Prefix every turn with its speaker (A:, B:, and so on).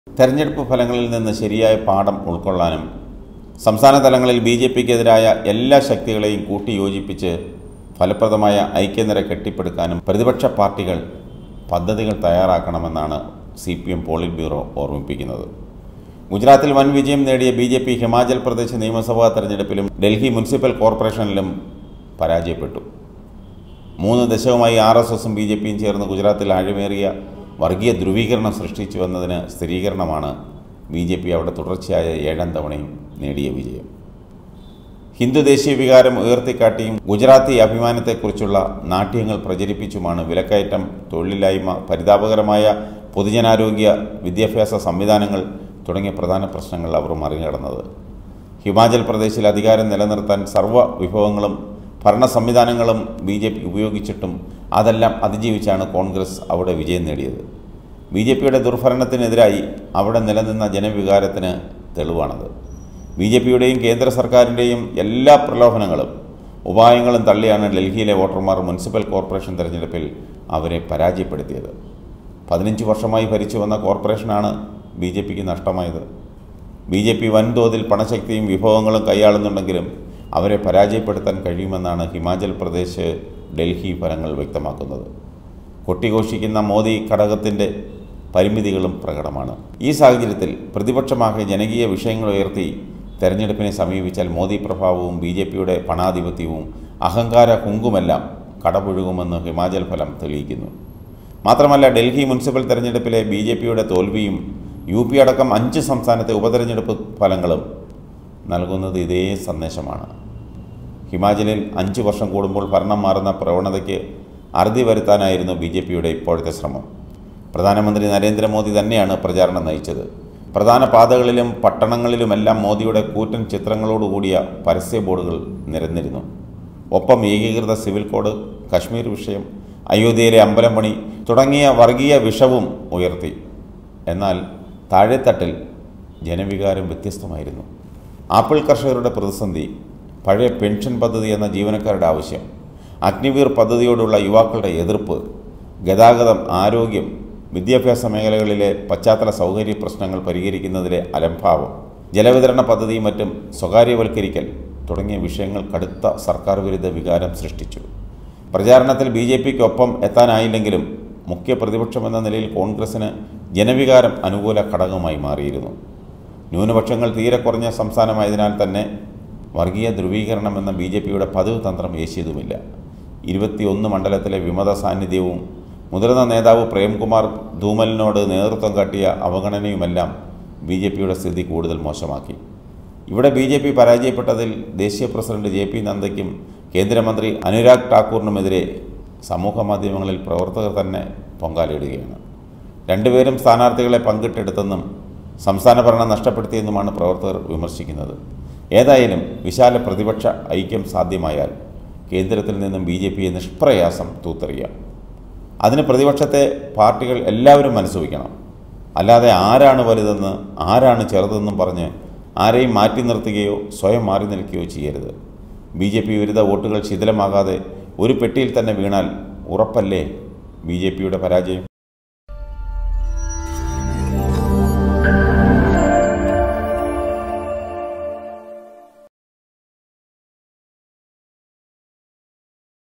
A: തെരഞ്ഞെടുപ്പ് ഫലങ്ങളിൽ നിന്ന് ശരിയായ പാഠം ഉൾക്കൊള്ളാനും സംസ്ഥാന തലങ്ങളിൽ ബി ജെ പിക്കെതിരായ എല്ലാ ശക്തികളെയും കൂട്ടിയോജിപ്പിച്ച് ഫലപ്രദമായ ഐക്യനിര കെട്ടിപ്പടുക്കാനും പ്രതിപക്ഷ പാർട്ടികൾ പദ്ധതികൾ തയ്യാറാക്കണമെന്നാണ് C P M politburo ഓർമ്മിപ്പിക്കുന്നത് ഗുജറാത്തിൽ വൻ വിജയം നേടിയ B J P Himachal Pradesh നിയമസഭാ തെരഞ്ഞെടുപ്പിലും ഡൽഹി മുനിസിപ്പൽ കോർപ്പറേഷനിലും പരാജയപ്പെട്ടു മൂന്ന് ദശകമായി ആർ എസ് എസും ബി ജെ പിയും ചേർന്ന് ഗുജറാത്തിൽ ആഴമേറിയ വർഗീയ ധ്രുവീകരണം സൃഷ്ടിച്ചുവെന്നതിന് സ്ഥിരീകരണമാണ് ബി ജെ പി അവിടെ തുടർച്ചയായ ഏഴാം തവണയും നേടിയ വിജയം ഹിന്ദു ദേശീയ വികാരം ഉയർത്തിക്കാട്ടിയും ഗുജറാത്തി അഭിമാനത്തെക്കുറിച്ചുള്ള നാട്യങ്ങൾ പ്രചരിപ്പിച്ചുമാണ് വിലക്കയറ്റം തൊഴിലില്ലായ്മ പരിതാപകരമായ പൊതുജനാരോഗ്യ വിദ്യാഭ്യാസ സംവിധാനങ്ങൾ തുടങ്ങിയ പ്രധാന പ്രശ്നങ്ങൾ അവർ മറികടന്നത് ഹിമാചൽ പ്രദേശിൽ അധികാരം നിലനിർത്താൻ സർവ്വ വിഭവങ്ങളും ഭരണ സംവിധാനങ്ങളും ബി ജെ പി ഉപയോഗിച്ചിട്ടും അതെല്ലാം അതിജീവിച്ചാണ് കോൺഗ്രസ് അവിടെ വിജയം നേടിയത് ബി ജെ പിയുടെ ദുർഭരണത്തിനെതിരായി അവിടെ നിലനിന്ന ജനവികാരത്തിന് തെളിവാണത് ബി ജെ പിയുടെയും കേന്ദ്ര സർക്കാരിൻ്റെയും എല്ലാ പ്രലോഭനങ്ങളും ഉപായങ്ങളും തള്ളിയാണ് ഡൽഹിയിലെ വോട്ടർമാർ മുനിസിപ്പൽ കോർപ്പറേഷൻ തെരഞ്ഞെടുപ്പിൽ അവരെ പരാജയപ്പെടുത്തിയത് പതിനഞ്ച് വർഷമായി ഭരിച്ചു വന്ന കോർപ്പറേഷനാണ് ബി ജെ പിക്ക് നഷ്ടമായത് ബി ജെ പി വൻതോതിൽ പണശക്തിയും വിഭവങ്ങളും കൈയാളുന്നുണ്ടെങ്കിലും അവരെ പരാജയപ്പെടുത്താൻ കഴിയുമെന്നാണ് ഹിമാചൽ പ്രദേശ് ഡൽഹി ഫലങ്ങൾ വ്യക്തമാക്കുന്നത് കൊട്ടിഘോഷിക്കുന്ന മോദി ഘടകത്തിൻ്റെ പരിമിതികളും പ്രകടമാണ് ഈ സാഹചര്യത്തിൽ പ്രതിപക്ഷമാകെ ജനകീയ വിഷയങ്ങൾ ഉയർത്തി തെരഞ്ഞെടുപ്പിനെ സമീപിച്ചാൽ മോദി പ്രഭാവവും ബി ജെ പിയുടെ പണാധിപത്യവും അഹങ്കാര കുങ്കുമെല്ലാം കടപുഴുകുമെന്ന് ഹിമാചൽ ഫലം തെളിയിക്കുന്നു മാത്രമല്ല ഡൽഹി മുനിസിപ്പൽ തെരഞ്ഞെടുപ്പിലെ ബി ജെ പിയുടെ തോൽവിയും യു പി അടക്കം അഞ്ച് സംസ്ഥാനത്തെ ഉപതെരഞ്ഞെടുപ്പ് ഫലങ്ങളും നൽകുന്നത് ഇതേ സന്ദേശമാണ് ഹിമാചലിൽ അഞ്ച് വർഷം കൂടുമ്പോൾ ഭരണം മാറുന്ന പ്രവണതയ്ക്ക് അറുതി വരുത്താനായിരുന്നു ബി ജെ പിയുടെ ഇപ്പോഴത്തെ ശ്രമം പ്രധാനമന്ത്രി നരേന്ദ്രമോദി തന്നെയാണ് പ്രചാരണം നയിച്ചത് പ്രധാന പാതകളിലും പട്ടണങ്ങളിലുമെല്ലാം മോദിയുടെ കൂറ്റൻ ചിത്രങ്ങളോടുകൂടിയ പരസ്യ ബോർഡുകൾ നിരന്നിരുന്നു ഒപ്പം ഏകീകൃത സിവിൽ കോഡ് കശ്മീർ വിഷയം അയോധ്യയിലെ അമ്പലം പണി തുടങ്ങിയ വർഗീയ വിഷവും ഉയർത്തി എന്നാൽ താഴെത്തട്ടിൽ ജനവികാരം വ്യത്യസ്തമായിരുന്നു ആപ്പിൾ കർഷകരുടെ പ്രതിസന്ധി പഴയ പെൻഷൻ പദ്ധതി എന്ന ജീവനക്കാരുടെ ആവശ്യം അഗ്നിവീർ പദ്ധതിയോടുള്ള യുവാക്കളുടെ എതിർപ്പ് ഗതാഗതം ആരോഗ്യം വിദ്യാഭ്യാസ മേഖലകളിലെ പശ്ചാത്തല സൗകര്യ പ്രശ്നങ്ങൾ പരിഹരിക്കുന്നതിലെ അലംഭാവം ജലവിതരണ പദ്ധതിയും മറ്റും സ്വകാര്യവൽക്കരിക്കൽ തുടങ്ങിയ വിഷയങ്ങൾ കടുത്ത സർക്കാർ വിരുദ്ധ വികാരം സൃഷ്ടിച്ചു പ്രചാരണത്തിൽ ബി ജെ പിക്കൊപ്പം എത്താനായില്ലെങ്കിലും മുഖ്യ പ്രതിപക്ഷമെന്ന നിലയിൽ കോൺഗ്രസിന് ജനവികാരം അനുകൂല ഘടകമായി മാറിയിരുന്നു ന്യൂനപക്ഷങ്ങൾ തീരെ കുറഞ്ഞ സംസ്ഥാനമായതിനാൽ തന്നെ വർഗീയ ധ്രുവീകരണം എന്ന ബി ജെ പിയുടെ പതിവ് തന്ത്രം ഏശിയതുമില്ല ഇരുപത്തിയൊന്ന് മണ്ഡലത്തിലെ വിമത സാന്നിധ്യവും മുതിർന്ന നേതാവ് പ്രേംകുമാർ ധൂമലിനോട് നേതൃത്വം കാട്ടിയ അവഗണനയുമെല്ലാം ബി ജെ പിയുടെ സ്ഥിതി കൂടുതൽ മോശമാക്കി ഇവിടെ ബി ജെ പി പരാജയപ്പെട്ടതിൽ ദേശീയ പ്രസിഡന്റ് ജെ പി നദ്ദയ്ക്കും കേന്ദ്രമന്ത്രി അനുരാഗ് ഠാക്കൂറിനുമെതിരെ സമൂഹ മാധ്യമങ്ങളിൽ പ്രവർത്തകർ തന്നെ പൊങ്കാലയിടുകയാണ് രണ്ടുപേരും സ്ഥാനാർത്ഥികളെ പങ്കിട്ടെടുത്തെന്നും സംസ്ഥാന ഭരണം നഷ്ടപ്പെടുത്തിയെന്നുമാണ് പ്രവർത്തകർ വിമർശിക്കുന്നത് ഏതായാലും വിശാല പ്രതിപക്ഷ ഐക്യം സാധ്യമായാൽ കേന്ദ്രത്തിൽ നിന്നും ബി ജെ പിയെ നിഷ്പ്രയാസം തൂത്തെറിയാം അതിന് പ്രതിപക്ഷത്തെ പാർട്ടികൾ എല്ലാവരും മനസ്സുവയ്ക്കണം അല്ലാതെ ആരാണ് വലുതെന്ന് ആരാണ് ചെറുതെന്നും പറഞ്ഞ് ആരെയും മാറ്റി നിർത്തുകയോ സ്വയം മാറി നിൽക്കുകയോ ചെയ്യരുത് ബി ജെ പി വിരുദ്ധ വോട്ടുകൾ ശിഥിലമാകാതെ ഒരു പെട്ടിയിൽ തന്നെ വീണാൽ ഉറപ്പല്ലേ ബി ജെ പിയുടെ പരാജയം